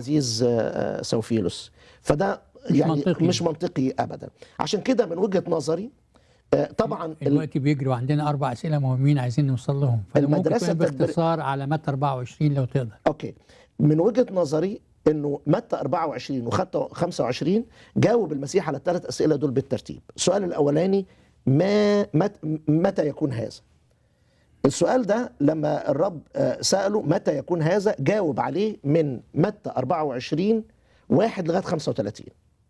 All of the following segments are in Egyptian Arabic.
العزيز آه، سوفيلوس فده يعني منطقي. مش منطقي ابدا عشان كده من وجهه نظري آه، طبعا ال- الوقت بيجري وعندنا اربع اسئله مهمين عايزين نوصل لهم فده ممكن المدرسة تكون التدبير- باختصار على متى 24 لو تقدر اوكي من وجهه نظري انه متى 24 وخدت 25 جاوب المسيح على الثلاث اسئله دول بالترتيب السؤال الاولاني ما مت متى يكون هذا السؤال ده لما الرب آه، سأله متى يكون هذا جاوب عليه من متى 24 واحد لغاية 35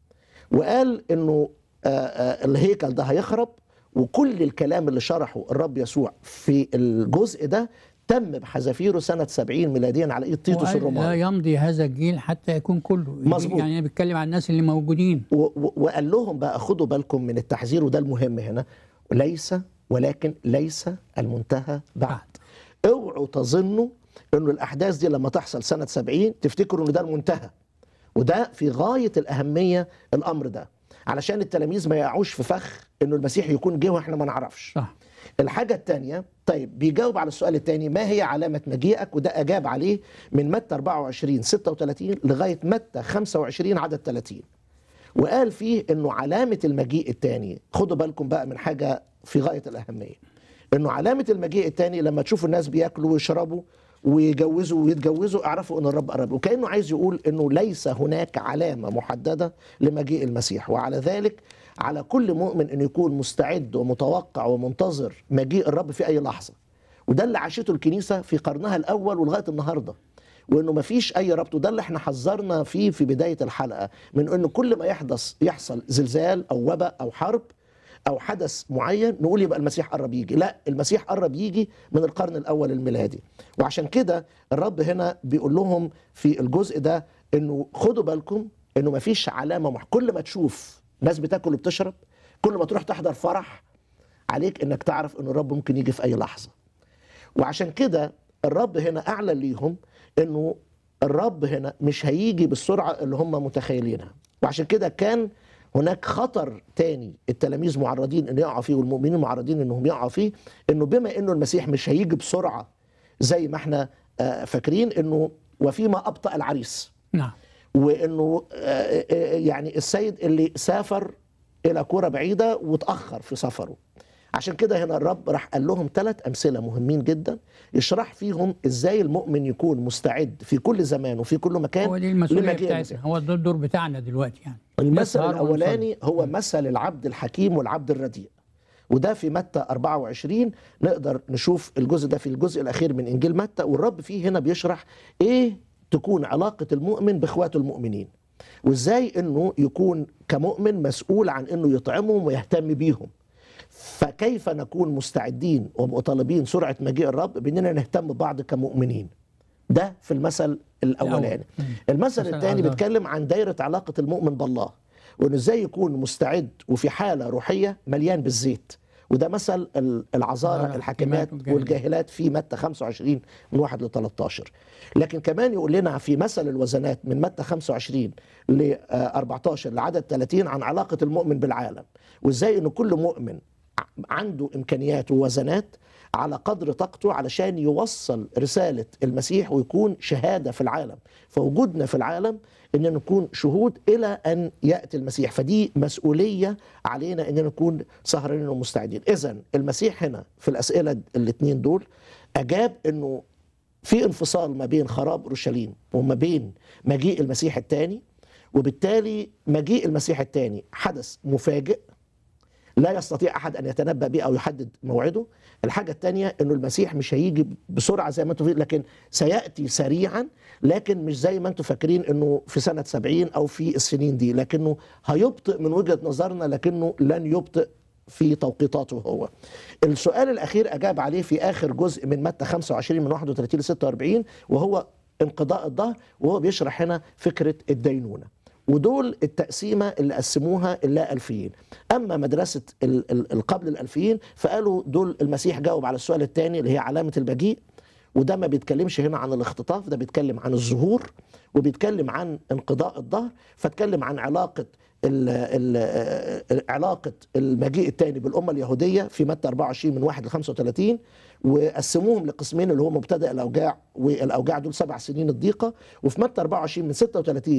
وقال انه آه، آه، الهيكل ده هيخرب وكل الكلام اللي شرحه الرب يسوع في الجزء ده تم بحذافيره سنة 70 ميلاديا على ايد تيتوس وقال لا الروماني يمضي هذا الجيل حتى يكون كله مظبوط. يعني انا بتكلم عن الناس اللي موجودين و- و- وقال لهم بقى خدوا بالكم من التحذير وده المهم هنا ليس ولكن ليس المنتهى بعد اوعوا تظنوا انه الاحداث دي لما تحصل سنه 70 تفتكروا ان ده المنتهى وده في غايه الاهميه الامر ده علشان التلاميذ ما يقعوش في فخ انه المسيح يكون جه واحنا ما نعرفش صح الحاجة الثانية طيب بيجاوب على السؤال الثاني ما هي علامة مجيئك وده أجاب عليه من متى 24 36 لغاية متى 25 عدد 30 وقال فيه انه علامة المجيء الثاني خدوا بالكم بقى من حاجة في غاية الأهمية انه علامة المجيء الثاني لما تشوفوا الناس بياكلوا ويشربوا ويجوزوا ويتجوزوا اعرفوا ان الرب قرب وكانه عايز يقول انه ليس هناك علامه محدده لمجيء المسيح وعلى ذلك على كل مؤمن انه يكون مستعد ومتوقع ومنتظر مجيء الرب في اي لحظه وده اللي عاشته الكنيسه في قرنها الاول ولغايه النهارده وانه ما فيش اي ربط وده اللي احنا حذرنا فيه في بدايه الحلقه من انه كل ما يحدث يحصل زلزال او وباء او حرب او حدث معين نقول يبقى المسيح قرب يجي لا المسيح قرب يجي من القرن الاول الميلادي وعشان كده الرب هنا بيقول لهم في الجزء ده انه خدوا بالكم انه ما فيش علامه مح... كل ما تشوف ناس بتاكل وبتشرب كل ما تروح تحضر فرح عليك انك تعرف ان الرب ممكن يجي في اي لحظه وعشان كده الرب هنا اعلن ليهم انه الرب هنا مش هيجي بالسرعه اللي هم متخيلينها وعشان كده كان هناك خطر تاني التلاميذ معرضين ان يقعوا فيه والمؤمنين معرضين انهم يقعوا فيه انه بما انه المسيح مش هيجي بسرعه زي ما احنا آه، فاكرين انه وفيما ابطا العريس نعم وانه آه، آه، يعني السيد اللي سافر الى كوره بعيده وتاخر في سفره عشان كده هنا الرب راح قال لهم ثلاث امثله مهمين جدا يشرح فيهم ازاي المؤمن يكون مستعد في كل زمان وفي كل مكان هو دي المسؤوليه لمجيء بتاعتنا المسيح. هو ده الدور بتاعنا دلوقتي يعني المثل نسهر الاولاني هو مثل العبد الحكيم والعبد الرديء وده في متى 24 نقدر نشوف الجزء ده في الجزء الاخير من انجيل متى والرب فيه هنا بيشرح ايه تكون علاقه المؤمن باخواته المؤمنين وازاي انه يكون كمؤمن مسؤول عن انه يطعمهم ويهتم بيهم فكيف نكون مستعدين ومطالبين سرعه مجيء الرب باننا نهتم ببعض كمؤمنين ده في المثل الاولاني مم. المثل مثل الثاني العذاب. بيتكلم عن دايره علاقه المؤمن بالله وانه ازاي يكون مستعد وفي حاله روحيه مليان بالزيت وده مثل ال- العذارى العذارى، الحاكمات والجاهلات. والجاهلات في متى 25 من 1 ل 13 لكن كمان يقول لنا في مثل الوزنات من متى 25 ل 14 لعدد 30 عن علاقه المؤمن بالعالم وازاي ان كل مؤمن ع- عنده امكانيات ووزنات على قدر طاقته علشان يوصل رساله المسيح ويكون شهاده في العالم فوجودنا في العالم ان نكون شهود الى ان ياتي المسيح فدي مسؤوليه علينا ان نكون سهرانين ومستعدين اذا المسيح هنا في الاسئله الاثنين دول اجاب انه في انفصال ما بين خراب اورشليم وما بين مجيء المسيح الثاني وبالتالي مجيء المسيح الثاني حدث مفاجئ لا يستطيع احد ان يتنبا به او يحدد موعده الحاجه الثانيه انه المسيح مش هيجي بسرعه زي ما انتم فاكرين لكن سياتي سريعا لكن مش زي ما انتم فاكرين انه في سنه 70 او في السنين دي لكنه هيبطئ من وجهه نظرنا لكنه لن يبطئ في توقيتاته هو السؤال الاخير اجاب عليه في اخر جزء من متى 25 من 31 ل 46 وهو انقضاء الظهر وهو بيشرح هنا فكره الدينونه ودول التقسيمه اللي قسموها اللا الفيين اما مدرسه ال- ال- القبل الالفيين فقالوا دول المسيح جاوب على السؤال الثاني اللي هي علامه المجيء وده ما بيتكلمش هنا عن الاختطاف ده بيتكلم عن الظهور وبيتكلم عن انقضاء الظهر فاتكلم عن علاقه ال ال علاقه المجيء الثاني بالامه اليهوديه في متى 24 من 1 ل 35 وقسموهم لقسمين اللي هو مبتدا الاوجاع والاوجاع دول سبع سنين الضيقه وفي متى 24 من 36